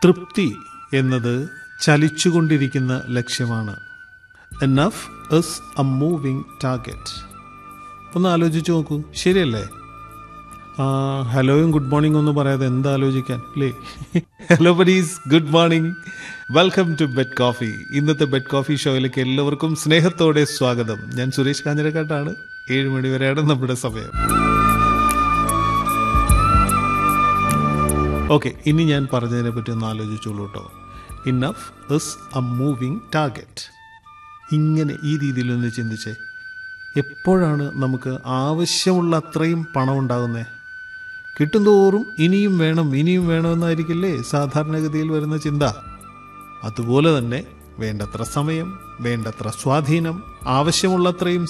തൃപ്തി എന്നത് ചലിച്ചുകൊണ്ടിരിക്കുന്ന ലക്ഷ്യമാണ് enough is a moving target ഒന്ന് ആലോചിച്ച് നോക്കൂ ശരിയല്ലേ ആ ഹലോയും ഗുഡ് മോർണിംഗ് ഒന്നും പറയാതെ എന്താ ആലോചിക്കാൻ അല്ലേ hello buddies good morning welcome to bed coffee ഇന്നത്തെ ബെഡ് കോഫി ഷോയിലേക്ക് എല്ലാവർക്കും സ്നേഹത്തോടെ സ്വാഗതം ഞാൻ സുരേഷ് കാഞ്ഞിരക്കാട്ടാണ് ഏഴ് മണി വരെയാണ് നമ്മുടെ സമയം ഓക്കെ ഇനി ഞാൻ പറഞ്ഞതിനെ പറ്റി ഒന്ന് ആലോചിച്ചോളൂ കേട്ടോ enough is a moving target ഇങ്ങനെ ഈ രീതിയിലൊന്ന് ചിന്തിച്ചേ എപ്പോഴാണ് നമുക്ക് ആവശ്യമുള്ള അത്രയും പണം ഉണ്ടാകുന്നത് കിട്ടുന്തോറും ഇനിയും വേണം ഇനിയും വേണമെന്നായിരിക്കില്ലേ സാധാരണഗതിയിൽ വരുന്ന ചിന്ത അതുപോലെ തന്നെ വേണ്ടത്ര സമയം വേണ്ടത്ര സ്വാധീനം ആവശ്യമുള്ളത്രയും